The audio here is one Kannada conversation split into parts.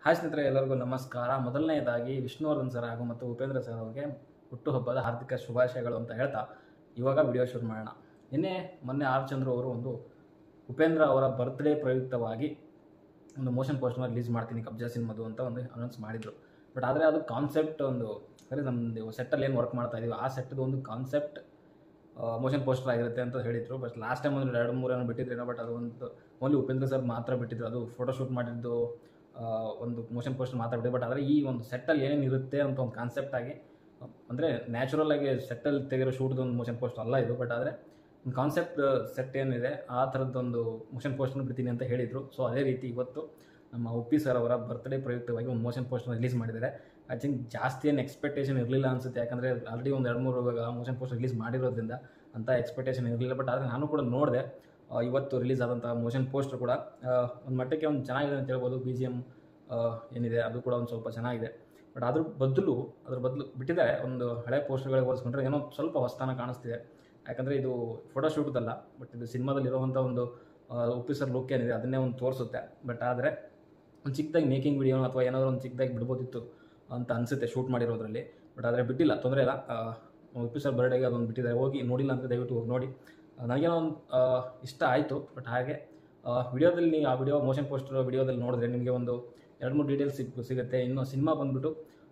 ಹಾಯ್ ಸ್ನೇಹಿತರೆ ಎಲ್ಲರಿಗೂ ನಮಸ್ಕಾರ ಮೊದಲನೇದಾಗಿ ವಿಷ್ಣುವರ್ಧನ್ ಸರ್ ಹಾಗೂ ಮತ್ತು ಉಪೇಂದ್ರ ಸರ್ ಅವರಿಗೆ ಹುಟ್ಟುಹಬ್ಬದ ಹಾರ್ದಿಕ ಶುಭಾಶಯಗಳು ಅಂತ ಹೇಳ್ತಾ ಇವಾಗ ವಿಡಿಯೋ ಶುರು ಮಾಡೋಣ ನಿನ್ನೆ ಮೊನ್ನೆ ಆರ್ ಚಂದ್ರು ಅವರು ಒಂದು ಉಪೇಂದ್ರ ಅವರ ಬರ್ತ್ಡೇ ಪ್ರಯುಕ್ತವಾಗಿ ಒಂದು ಮೋಷನ್ ಪೋಸ್ಟರ್ನ ರಿಲೀಸ್ ಮಾಡ್ತೀನಿ ಕಬ್ಜಾ ಸಿನಿಮಾದು ಅಂತ ಒಂದು ಅನೌನ್ಸ್ ಮಾಡಿದರು ಬಟ್ ಆದರೆ ಅದು ಕಾನ್ಸೆಪ್ಟ್ ಒಂದು ಸರಿ ನಮ್ಮದು ಸೆಟ್ಟಲ್ಲಿ ಏನು ವರ್ಕ್ ಮಾಡ್ತಾ ಇದೀವಿ ಆ ಸೆಟ್ದು ಒಂದು ಕಾನ್ಸೆಪ್ಟ್ ಮೋಷನ್ ಪೋಸ್ಟರ್ ಆಗಿರುತ್ತೆ ಅಂತ ಹೇಳಿದರು ಬಟ್ ಲಾಸ್ಟ್ ಟೈಮ್ ಒಂದು ಎರಡು ಮೂರು ಏನೋ ಬಿಟ್ಟಿದ್ರೇನೋ ಬಟ್ ಅದು ಒಂದು ಓನ್ಲಿ ಉಪೇಂದ್ರ ಸರ್ ಮಾತ್ರ ಬಿಟ್ಟಿದ್ರು ಅದು ಫೋಟೋಶೂಟ್ ಮಾಡಿದ್ದು ಆ, ಒಂದು ಮೋಷನ್ ಪೋಸ್ಟರ್ ಮಾತ್ರ ಬಿಟ್ಟಿದ್ದು ಬಟ್ ಆದರೆ ಈ ಒಂದು ಸೆಟ್ಟಲ್ಲಿ ಏನೇನು ಇರುತ್ತೆ ಅಂತ ಒಂದು ಕಾನ್ಸೆಪ್ಟ್ ಆಗಿ ಅಂದರೆ ನ್ಯಾಚುರಲ್ ಆಗಿ ಸೆಟ್ಟಲ್ಲಿ ತೆಗೆರೋ ಶೂಟ್ದು ಒಂದು ಮೋಷನ್ ಪೋಸ್ಟರ್ ಅಲ್ಲ ಇದು ಬಟ್ ಆದರೆ ಒಂದು ಕಾನ್ಸೆಪ್ಟ್ ಸೆಟ್ ಏನಿದೆ ಆ ಥರದ್ದೊಂದು ಮೋಷನ್ ಪೋಸ್ಟರ್ನ ಬಿಡ್ತೀನಿ ಅಂತ ಹೇಳಿದರು ಸೊ ಅದೇ ರೀತಿ ಇವತ್ತು ನಮ್ಮ ಉಪ್ಪಿ ಸರ್ ಅವರ ಬರ್ತ್ಡೇ ಪ್ರಯುಕ್ತವಾಗಿ ಒಂದು ಮೋಷನ್ ಪೋಸ್ಟರ್ನ ರಿಲೀಸ್ ಮಾಡಿದ್ದಾರೆ ಐ ಥಿಂಕ್ ಜಾಸ್ತಿ ಏನು ಎಕ್ಸ್ಪೆಕ್ಟೇಷನ್ ಇರಲಿಲ್ಲ ಅನಿಸುತ್ತೆ ಯಾಕಂದರೆ ಆಲ್ರೆಡಿ ಒಂದು ಎರಡು ಮೂರು ಮೋಷನ್ ಪೋಸ್ಟರ್ ರಿಲೀಸ್ ಮಾಡಿರೋದ್ರಿಂದ ಅಂತ ಎಕ್ಸ್ಪೆಕ್ಟೇಷನ್ ಇರಲಿಲ್ಲ ಬಟ್ ಆದರೆ ನಾನು ಕೂಡ ನೋಡಿದೆ ಇವತ್ತು ರಿಲೀಸ್ ಆದಂಥ ಮೋಷನ್ ಪೋಸ್ಟರ್ ಕೂಡ ಒಂದು ಮಟ್ಟಕ್ಕೆ ಒಂದು ಚೆನ್ನಾಗಿದೆ ಅಂತ ಹೇಳ್ಬೋದು ಬಿ ಜಿ ಎಮ್ ಏನಿದೆ ಅದು ಕೂಡ ಒಂದು ಸ್ವಲ್ಪ ಚೆನ್ನಾಗಿದೆ ಬಟ್ ಅದ್ರ ಬದಲು ಅದ್ರ ಬದಲು ಬಿಟ್ಟಿದ್ದಾರೆ ಒಂದು ಹಳೆ ಪೋಸ್ಟರ್ಗಳಿಗೆ ಹೋಲಿಸ್ಕೊಂಡ್ರೆ ಏನೋ ಸ್ವಲ್ಪ ಹೊಸತನ ಕಾಣಿಸ್ತಿದೆ ಯಾಕಂದರೆ ಇದು ಫೋಟೋಶೂಟ್ದಲ್ಲ ಬಟ್ ಇದು ಸಿನಿಮಾದಲ್ಲಿರುವಂಥ ಒಂದು ಉಪ್ಪಿಸರ್ ಲುಕ್ ಏನಿದೆ ಅದನ್ನೇ ಒಂದು ತೋರಿಸುತ್ತೆ ಬಟ್ ಆದರೆ ಒಂದು ಚಿಕ್ಕದಾಗಿ ಮೇಕಿಂಗ್ ವಿಡಿಯೋ ಅಥವಾ ಏನಾದರೂ ಒಂದು ಚಿಕ್ಕದಾಗಿ ಬಿಡ್ಬೋದಿತ್ತು ಅಂತ ಅನಿಸುತ್ತೆ ಶೂಟ್ ಮಾಡಿರೋದ್ರಲ್ಲಿ ಬಟ್ ಆದರೆ ಬಿಟ್ಟಿಲ್ಲ ತೊಂದರೆ ಇಲ್ಲ ಉಪ್ಪಿಸರ್ ಬರ್ಡೇಗೆ ಅದೊಂದು ಬಿಟ್ಟಿದ್ದಾರೆ ಹೋಗಿ ನೋಡಿಲ್ಲ ಅಂತ ದಯವಿಟ್ಟು ಹೋಗಿ ನೋಡಿ ಆ, ನನಗೇನೋ ಒಂದು ಆ, ಇಷ್ಟ ಆಯಿತು ಬಟ್ ಹಾಗೆ ವಿಡಿಯೋದಲ್ಲಿ ನೀವು ಆ ವಿಡಿಯೋ ಮೋಷನ್ ಪೋಸ್ಟರ್ ವಿಡಿಯೋದಲ್ಲಿ ನೋಡಿದ್ರೆ ನಿಮಗೆ ಒಂದು ಎರಡು ಮೂರು ಡೀಟೇಲ್ಸ್ ಸಿಗ್ ಸಿಗುತ್ತೆ ಇನ್ನು ಸಿನಿಮಾ ಬಂದುಬಿಟ್ಟು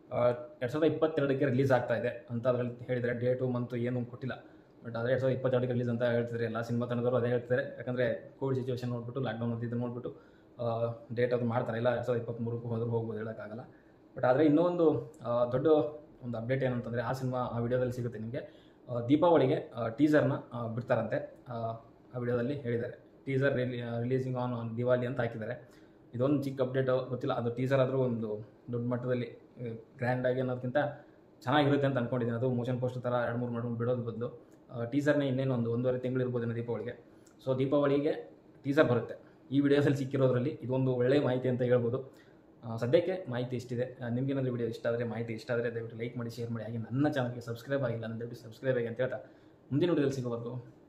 ಎರಡು ಸಾವಿರದ ಇಪ್ಪತ್ತೆರಡಕ್ಕೆ ರಿಲೀಸ್ ಆಗ್ತಾ ಇದೆ ಅಂತ ಅದರಲ್ಲಿ ಹೇಳಿದರೆ ಡೇಟು ಮಂತು ಏನು ಕೊಟ್ಟಿಲ್ಲ ಬಟ್ ಆದರೆ ಎರಡು ಸಾವಿರದ ಇಪ್ಪತ್ತೆರಡಕ್ಕೆ ರಿಲೀಸ್ ಅಂತ ಹೇಳ್ತಿದ್ದಾರೆ ಎಲ್ಲ ಸಿನಿಮಾ ತಂಡದವರು ಅದೇ ಹೇಳ್ತಾರೆ ಯಾಕಂದರೆ ಕೋವಿಡ್ ಸಿಚುವೇಶನ್ ನೋಡ್ಬಿಟ್ಟು ಲಾಕ್ಡೌನ್ ಅಂತ ಇದು ನೋಡ್ಬಿಟ್ಟು ಡೇಟ್ ಅದು ಮಾಡ್ತಾರೆ ಇಲ್ಲ ಎರಡು ಸಾವಿರದ ಇಪ್ಪತ್ತ್ಮೂರಕ್ಕೂ ಹೋದರೂ ಹೋಗ್ಬೋದು ಹೇಳೋಕ್ಕಾಗಲ್ಲ ಬಟ್ ಆದರೆ ಇನ್ನೊಂದು ಆ, ದೊಡ್ಡ ಒಂದು ಅಪ್ಡೇಟ್ ಏನಂತಂದರೆ ಆ ಸಿನಿಮಾ ಆ ವಿಡಿಯೋದಲ್ಲಿ ಸಿಗುತ್ತೆ ನಿಮಗೆ ಆ, ದೀಪಾವಳಿಗೆ ಟೀಸರ್ನ ಬಿಡ್ತಾರಂತೆ ಆ, ಆ ವಿಡಿಯೋದಲ್ಲಿ ಹೇಳಿದ್ದಾರೆ teaser releasing on on Diwali ಅಂತ ಹಾಕಿದ್ದಾರೆ ಇದೊಂದು ಚಿಕ್ಕ ಅಪ್ಡೇಟ್ ಗೊತ್ತಿಲ್ಲ ಅದು ಟೀಸರ್ ಆದರೂ ಒಂದು ದೊಡ್ಡ ಮಟ್ಟದಲ್ಲಿ ಗ್ರ್ಯಾಂಡಾಗಿ ಅನ್ನೋದಕ್ಕಿಂತ ಚೆನ್ನಾಗಿರುತ್ತೆ ಅಂತ ಅಂದ್ಕೊಂಡಿದ್ದೀನಿ ಅದು ಮೋಷನ್ ಪೋಸ್ಟರ್ ಥರ ಎರಡು ಮೂರು ಮಾಡ್ಕೊಂಡು ಬಿಡೋದು ಬದಲು ಟೀಸರ್ನೇ ಇನ್ನೇನು ಒಂದು ಒಂದೂವರೆ ತಿಂಗಳು ಇರ್ಬೋದೇನೋ ದೀಪಾವಳಿಗೆ ಸೊ ದೀಪಾವಳಿಗೆ ಟೀಸರ್ ಬರುತ್ತೆ ಈ ವಿಡಿಯೋಸಲ್ಲಿ ಸಿಕ್ಕಿರೋದ್ರಲ್ಲಿ ಇದೊಂದು ಒಳ್ಳೆಯ ಮಾಹಿತಿ ಅಂತ ಹೇಳ್ಬೋದು ಆ, ಸದ್ಯಕ್ಕೆ ಮಾಹಿತಿ ಇಷ್ಟಿದೆ ನಿಮಗೇನಾದರೂ ವಿಡಿಯೋ ಇಷ್ಟ ಆದರೆ ಮಾಹಿತಿ ಇಷ್ಟ ಆದರೆ ದಯವಿಟ್ಟು ಲೈಕ್ ಮಾಡಿ ಶೇರ್ ಮಾಡಿ ಹಾಗೆ ನನ್ನ ಚಾನಲ್ಗೆ ಸಬ್ಸ್ಕ್ರೈಬ್ ಆಗಿಲ್ಲ ನನ್ನ ದಯವಿಟ್ಟು ಸಬ್ಸ್ಕ್ರೈಬ್ ಆಗಿ ಅಂತ ಹೇಳ್ತಾ ಮುಂದಿನ ವಿಡಿಯೋದಲ್ಲಿ ಸಿಗೋವರೆಗೂ